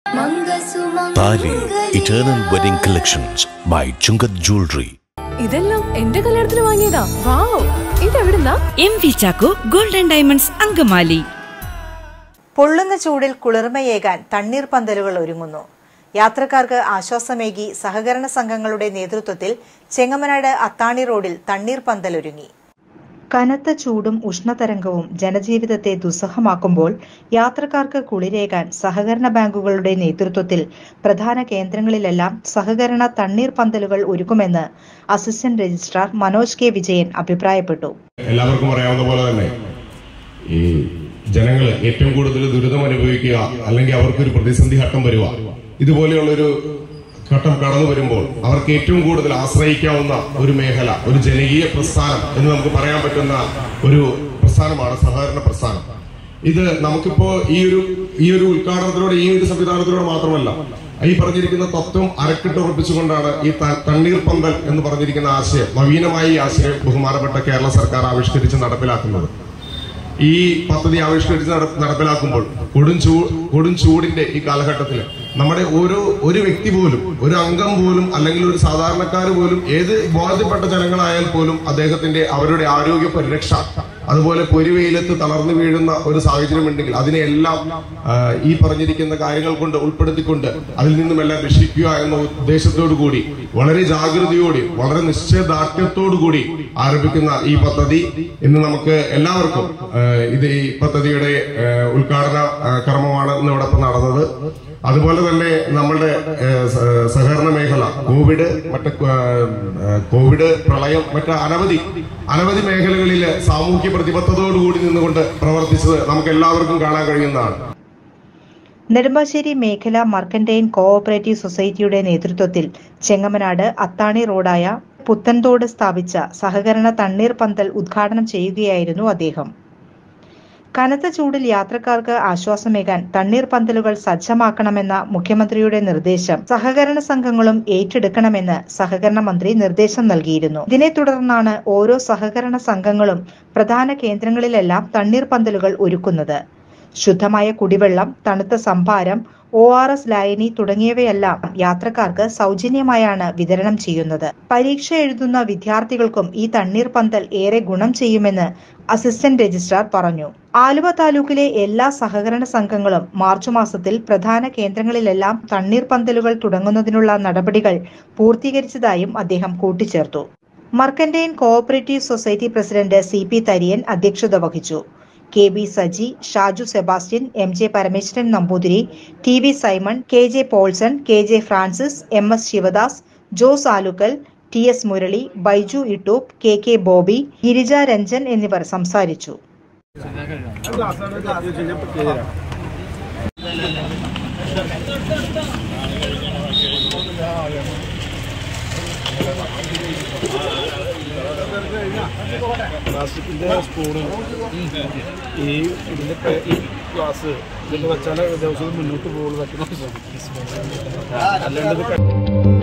താലി eternal wedding collections by Chungath jewellery ഇതെല്ലാം എന്റെ കല്യാണത്തിന് വാങ്ങിയതാ വാവ് ഇതെവിടുന്നാ M V Chacko golden diamonds Angamaly പൊള്ളുന്ന ചൂടിൽ കുളിർമയേകാൻ തണ്ണീർ പന്തലുകൾ ഒരുങ്ങുന്നു യാത്രക്കാർക്ക് ആശ്വാസമേകി സഹകരണ സംഘങ്ങളുടെ നേതൃത്വത്തിൽ ചെങ്ങമനാട് അത്താണി റോഡിൽ തണ്ണീർ പന്തൽ ഒരുങ്ങി കനത്ത ചൂടും ഉഷ്ണതരംഗവും ജനജീവിതത്തെ ദുസ്സഹമാക്കുമ്പോൾ യാത്രക്കാർക്ക് കുളിരേകാൻ സഹകരണ ബാങ്കുകളുടെ നേതൃത്വത്തിൽ പ്രധാന കേന്ദ്രങ്ങളിലെല്ലാം സഹകരണ തണ്ണീർ പന്തലുകൾ ഒരുക്കുമെന്ന് assistant registrar Manoj K Vijayan അഭിപ്രായപ്പെട്ടു എല്ലാവർക്കും അറിയാവുന്ന പോലെ തന്നെ ഈ ജനങ്ങൾ ഏറ്റവും കൂടുതൽ ദുരിതം അനുഭവിക്കുക അല്ലെങ്കിൽ അവർക്കൊരു പ്രതിസന്ധി ഘട്ടം വരിക ഇതുപോലെയുള്ളൊരു ഘട്ടം കടന്നു വരുമ്പോൾ അവർക്ക് ഏറ്റവും കൂടുതൽ ആശ്രയിക്കാവുന്ന ഒരു മേഖല ഒരു ജനകീയ പ്രസ്ഥാനം എന്ന് നമുക്ക് പറയാൻ പറ്റുന്ന ഒരു പ്രസ്ഥാനമാണ് സഹകരണ പ്രസ്ഥാനം ഇത് നമുക്കിപ്പോ ഈ ഒരു ഈ ഒരു ഉദ്ഘാടനത്തിലൂടെ ഈ ഒരു സംവിധാനത്തിലൂടെ മാത്രമല്ല ഈ പറഞ്ഞിരിക്കുന്ന തത്വം അരക്കിട്ടുറപ്പിച്ചുകൊണ്ടാണ് ഈ ത- തണ്ണീർ പന്തൽ എന്ന് പറഞ്ഞിരിക്കുന്ന ആശയം നവീനമായ ഈ ആശയം ബഹുമാനപ്പെട്ട കേരള സർക്കാർ ആവിഷ്കരിച്ച് നടപ്പിലാക്കുന്നത് ഈ പദ്ധതി ആവിഷ്കരിച്ച് നട- നടപ്പിലാക്കുമ്പോൾ കൊടും ചൂ കൊടും ചൂടിന്റെ ഈ കാലഘട്ടത്തിൽ നമ്മുടെ ഓരോ ഒരു വ്യക്തി പോലും ഒരു അംഗം പോലും അല്ലെങ്കിൽ ഒരു സാധാരണക്കാർ പോലും ഏത് ബോധ്യപ്പെട്ട ജനങ്ങളായാൽ പോലും അദ്ദേഹത്തിന്റെ അവരുടെ ആരോഗ്യ പരിരക്ഷ അതുപോലെ പൊരുവെയിലത്ത് തളർന്നു വീഴുന്ന ഒരു സാഹചര്യം ഉണ്ടെങ്കിൽ അതിനെല്ലാം ആ, ഈ പറഞ്ഞിരിക്കുന്ന കാര്യങ്ങൾ കൊണ്ട് ഉൾപ്പെടുത്തിക്കൊണ്ട് അതിൽ നിന്നുമെല്ലാം രക്ഷിക്കുക എന്ന ഉദ്ദേശത്തോടു കൂടി വളരെ ജാഗ്രതയോടെ വളരെ നിശ്ചയദാർഢ്യത്തോടു കൂടി ആരംഭിക്കുന്ന ഈ പദ്ധതി ഇന്ന് നമുക്ക് എല്ലാവർക്കും ആ, ഇത് ഈ പദ്ധതിയുടെ ആ, ഉദ്ഘാടന ആ, കർമ്മമാണ് ഇന്ന് ഇവിടെ ഇപ്പൊ നടന്നത് അതുപോലെ തന്നെ നമ്മളുടെ ആ, സ- സഹകരണ മേഖല കോവിഡ് മറ്റ് ആ, ആ, കോവിഡ് പ്രളയം മറ്റ് അനവധി അനവധി മേഖലകളിൽ സാമൂഹ്യ പ്രതിബദ്ധതയോടുകൂടി നിന്നുകൊണ്ട് പ്രവർത്തിച്ചത് നമുക്ക് എല്ലാവർക്കും കാണാൻ കഴിയുന്നതാണ് നെടുമ്പാശ്ശേരി മേഖല മർക്കന്റൈൻ കോഓപ്പറേറ്റീവ് സൊസൈറ്റിയുടെ നേതൃത്വത്തിൽ ചെങ്ങമനാട് അത്താണി റോഡായ പുത്തൻതോട് സ്ഥാപിച്ച സഹകരണ തണ്ണീർ പന്തൽ ഉദ്ഘാടനം ചെയ്യുകയായിരുന്നു അദ്ദേഹം കനത്ത ചൂടിൽ യാത്രക്കാർക്ക് ആശ്വാസമേകാൻ തണ്ണീർ പന്തലുകൾ സജ്ജമാക്കണമെന്ന മുഖ്യമന്ത്രിയുടെ നിർദ്ദേശം സഹകരണ സംഘങ്ങളും ഏറ്റെടുക്കണമെന്ന് സഹകരണ മന്ത്രി നിർദ്ദേശം നൽകിയിരുന്നു ഇതിനെ തുടർന്നാണ് ഓരോ സഹകരണ സംഘങ്ങളും പ്രധാന കേന്ദ്രങ്ങളിലെല്ലാം തണ്ണീർ പന്തലുകൾ ഒരുക്കുന്നത് ശുദ്ധമായ കുടിവെള്ളം തണുത്ത സംഭാരം ഒ ആർ എസ് ലായനി തുടങ്ങിയവയെല്ലാം യാത്രക്കാർക്ക് സൗജന്യമായാണ് വിതരണം ചെയ്യുന്നത് പരീക്ഷ എഴുതുന്ന വിദ്യാർത്ഥികൾക്കും ഈ തണ്ണീർ പന്തൽ ഏറെ ഗുണം ചെയ്യുമെന്ന് അസിസ്റ്റന്റ് രജിസ്ട്രാർ പറഞ്ഞു ആലുവ താലൂക്കിലെ എല്ലാ സഹകരണ സംഘങ്ങളും മാർച്ച് മാസത്തിൽ പ്രധാന കേന്ദ്രങ്ങളിലെല്ലാം തണ്ണീർ പന്തലുകൾ തുടങ്ങുന്നതിനുള്ള നടപടികൾ പൂർത്തീകരിച്ചതായും അദ്ദേഹം കൂട്ടിച്ചേർത്തു mercantile cooperative society president C P Thariyan അധ്യക്ഷത വഹിച്ചു K B Saji Shaju Sebastian M J Parameswaran Namboothiri T V Simon K J Paulson K J Francis M S Sivadas Jose Alukkal T S Murali Baiju Ittoop K K Bobby Girija Ranjan എന്നിവർ സംസാരിച്ചു പ്ലാസ്റ്റിക്കിന്റെ സ്പൂണ് ഈ ഇതിന്റെ പേ- ഈ ഗ്ലാസ് ഇതൊക്കെ വെച്ചാൽ ദിവസവും മുന്നോട്ട് പോകുള്ളൂ അല്ലാണ്ട് ഇത് ക-